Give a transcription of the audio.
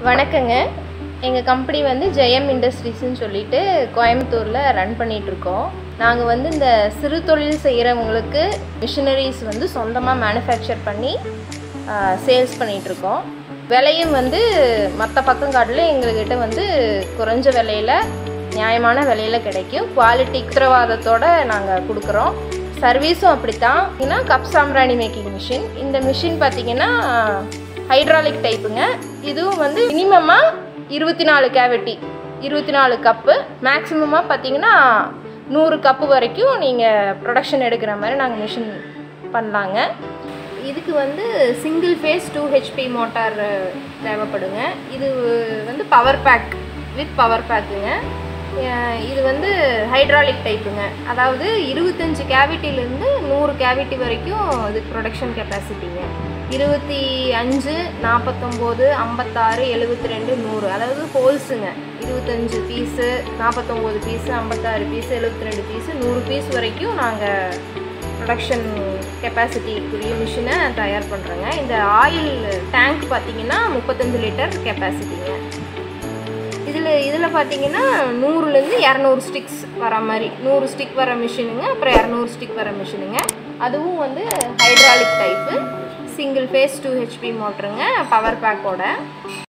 வணக்கங்க எங்கள் கம்பெனி வந்து ஜெயம் இண்டஸ்ட்ரீஸ்னு சொல்லிட்டு கோயம்புத்தூரில் ரன் பண்ணிகிட்ருக்கோம் நாங்கள் வந்து இந்த சிறு தொழில் செய்கிறவங்களுக்கு மிஷினரிஸ் வந்து சொந்தமாக மேனுஃபேக்சர் பண்ணி சேல்ஸ் பண்ணிகிட்ருக்கோம் விலையும் வந்து மற்ற பக்கம் காட்டில் எங்கள்கிட்ட வந்து குறைஞ்ச விலையில் நியாயமான விலையில் கிடைக்கும் குவாலிட்டி உத்தரவாதத்தோடு நாங்கள் கொடுக்குறோம் சர்வீஸும் அப்படித்தான் ஏன்னா கப் சாம்பிராணி மேக்கிங் மிஷின் இந்த மிஷின் பார்த்தீங்கன்னா ஹைட்ராலிக் டைப்புங்க இதுவும் வந்து மினிமமாக இருபத்தி நாலு கேவிட்டி இருபத்தி நாலு கப்பு மேக்ஸிமமாக பார்த்தீங்கன்னா நூறு கப்பு வரைக்கும் நீங்கள் ப்ரொடக்ஷன் எடுக்கிற மாதிரி நாங்கள் மிஷின் பண்ணலாங்க இதுக்கு வந்து single phase two HP motor தேவைப்படுங்க இது வந்து பவர் பேக் வித் பவர் பேக்குங்க அஹ் இது வந்து ஹைட்ராலிக் டைப்புங்க அதாவது இருபத்தஞ்சி கேவிட்டிலேருந்து நூறு கேவிட்டி வரைக்கும் இதுக்கு ப்ரொடக்ஷன் கெப்பாசிட்டிங்க இருபத்தி அஞ்சு நாற்பத்தொம்போது ஐம்பத்தாறு எழுபத்தி ரெண்டு நூறு அதாவது ஹோல்ஸுங்க இருபத்தஞ்சு பீஸு நாற்பத்தொம்போது பீஸு ஐம்பத்தாறு பீஸு எழுபத்தி ரெண்டு பீஸு நூறு பீஸ் வரைக்கும் நாங்கள் ப்ரொடக்ஷன் கெப்பாசிட்டிக்குரிய மிஷினை தயார் பண்ணுறோங்க இந்த ஆயில் டேங்க் பார்த்தீங்கன்னா முப்பத்தஞ்சு லிட்டர் கெப்பாசிட்டிங்க இதில் இதில் பார்த்தீங்கன்னா நூறுலேருந்து இரநூறு ஸ்டிக்ஸ் வர மாதிரி நூறு ஸ்டிக் வர மிஷினுங்க அப்புறம் இரநூறு ஸ்டிக் வர மிஷினுங்க அதுவும் வந்து hydraulic type single phase two HP மோட்டருங்க பவர் பேக்கோட